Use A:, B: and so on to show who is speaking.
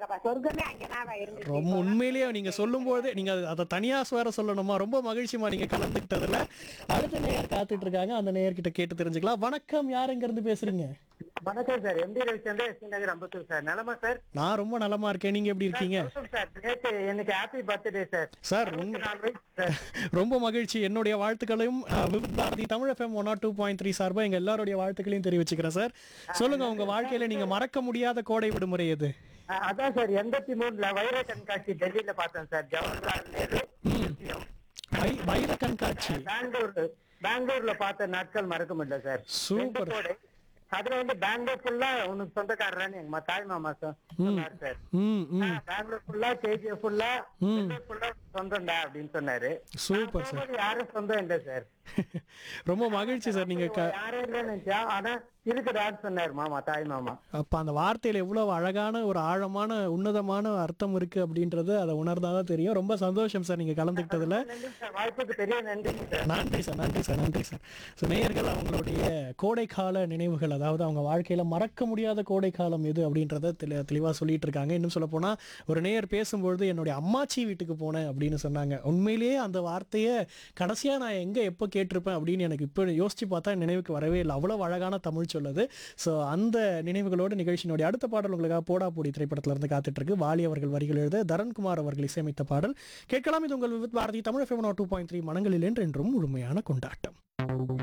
A: அங்க சொர்க்கமே அங்கதான் இருந்துச்சு
B: ரொம்ப உண்மையிலேயே நீங்க சொல்லும்போது நீங்க அது- அதை தனியா வேற சொல்லணுமா ரொம்ப மகிழ்ச்சிமா நீங்க கலந்துக்கிட்டதுல அடுத்த நேயர் காத்துட்டு இருக்காங்க அந்த நேயர்கிட்ட கேட்டு தெரிஞ்சுக்கலாம் வணக்கம் யார் எங்க இருந்து பேசுறீங்க
C: வணக்கம் sir M D Ravichandran S T Nagar Ambattur sir நலமா சார்
B: நான் ரொம்ப நலமா இருக்கேன் நீங்க எப்படி இருக்கீங்க
C: வணக்கம் சார் நேற்று எனக்கு ஹாப்பி பர்த்டே சார்
B: சார்
C: அறுபத்தி
B: உங்க
C: நாலு வயசு சார்
B: ரொம்ப மகிழ்ச்சி என்னுடைய வாழ்த்துக்களையும் அஹ், Vividh Bharati Tamil FM one two point three சார்பா எங்க எல்லாருடைய வாழ்த்துக்களையும் தெரிவிச்சுக்கிறேன் சார் சொல்லுங்க உங்க வாழ்க்கையில நீங்க மறக்க முடியாத கோடை விடுமுறை எது
C: அ- அதான் சார் எண்பத்தி மூணுல வைர கண்காட்சி டெல்லியில பார்த்தேன் சார் ஜவஹர்லால் நேரு
B: வை- வைர கண்காட்சி
C: பெங்களூர் பெங்களூர்ல பார்த்த நாட்கள் மறக்க முடியல சார்
B: சூப்பர்.
C: ரெண்டு கோடை. அதுல வந்து பெங்களூர் ஃபுல்லா உனக்கு சொந்தக்காரரான்னு எங்க ம- தாய் மாமா சொ- சொன்னார் சார்
B: ம் ம்
C: ஆ, பெங்களூர் ஃபுல்லா கேஜிஎஃப் ஃபுல்லா ஃபுல்லா சொந்தம்டா அப்படின்னு சொன்னாரு
B: சூப்பர் சார்
C: போகும்போது யாரும் சொந்தம் இல்ல சார்
B: ரொம்ப மகிழ்ச்சி சார் நீங்க க-
C: யாரும் இல்லைன்னு நினைச்சா ஆனா இருக்குதான்னு சொன்னாரு மாமா தாய் மாமா
B: அப்ப அந்த வார்த்தையில எவ்வளவு அழகான ஒரு ஆழமான உன்னதமான அர்த்தம் இருக்கு அப்படின்றது அதை உணர்ந்தாதான் தெரியும் ரொம்ப சந்தோஷம் சார் நீங்க கலந்துக்கிட்டதுல
C: நன்றி சார் வாய்ப்புக்கு பெரிய நன்றி சார்
B: நன்றி சார் நன்றி சார் நன்றி சார் ஸோ நேயர்கள் அவங்களுடைய கோடைக்கால நினைவுகள் அதாவது அவங்க வாழ்க்கையில மறக்க முடியாத கோடைக்காலம் எது அப்படின்றத தெளி தெளிவாக சொல்லிட்டு இருக்காங்க இன்னும் சொல்ல போனா ஒரு நேயர் பேசும்பொழுது என்னுடைய அம்மாச்சி வீட்டுக்கு போனேன் அப்படின்னு சொன்னாங்க உண்மையிலேயே அந்த வார்த்தையை கடைசியா நான் எங்க எப்போ கேட்டிருப்பேன் அப்படின்னு எனக்கு இப்போ யோசிச்சு பார்த்தா நினைவுக்கு வரவே இல்லை அவ்வளவு அழகான தமிழ் சொல்லுது ஸோ அந்த நினைவுகளோடு நிகழ்ச்சியினுடைய அடுத்த பாடல் உங்களுக்காக போடா போடி திரைப்படத்துல இருந்து காத்துட்டு இருக்கு வாலி அவர்கள் வரிகள் எழுத தரண்குமார் அவர்கள் இசையமைத்த பாடல் கேட்கலாம் இது உங்கள் Vividh Bharati Tamil FM two point three மனங்களில் என்றென்றும் முழுமையான கொண்டாட்டம்